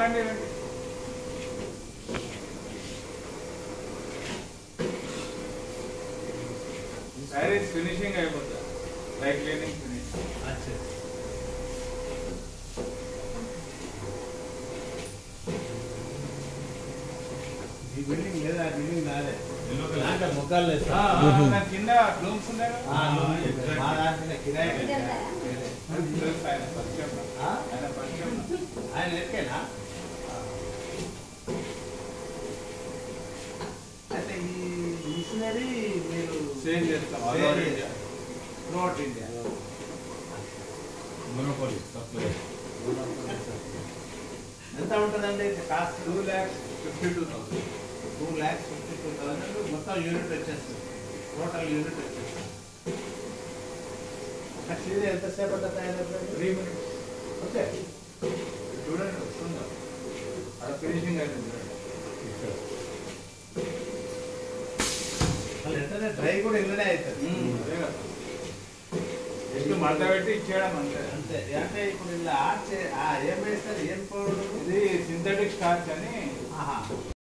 రండి రండి శారీస్ ఫినిషింగ్ అయిపోతుంది లైక్ క్లీనింగ్ ఫినిష్ అచ్చా ఈ బిల్డింగ్ లేదా ఆ బిల్డింగ్ నాదే దాంట్లో మొక్కలు లేదు దాని కింద రూమ్స్ ఉన్నాయి కదా? మా దాంట్లో కిరాయి తెలుసు ఆయన పరిచయం ఆ? ఆయన పరిచయం ఆయన లెక్కేనా అయితే ఈ మిషనరీ మీరు సేల్ చేస్తాం ఆల్ సేల్ ఓవర్ చేస్తారు. India throughout India monopoly supply ఎంత ఉంటుందండి cost two lakhs fifty two thousand two lakhs fifty two thousand మొత్తం యూనిట్ వచ్చేస్తుంది టోటల్ యూనిట్ వచ్చేస్తుంది ఒక చీర ఎంతసేపు అంతా తయారైపోయింది త్రీ మినిట్స్ ఓకే చూడండి వస్తుందా అక్కడ ఫినిషింగ్ అయిపోయింది చూడండి మళ్ళీ వెంటనే డ్రై కూడా ఇల్లనే అవుతుంది అదే కదా జస్ట్ మడత పెట్టి ఇచ్చేయడం అంతే అంతే అంటే ఇప్పుడు ఇలా ఆర్చే ఏం వేస్తారు ఏం పౌడర్ ఇది సింథటిక్ స్టార్చ్ అని ఆహా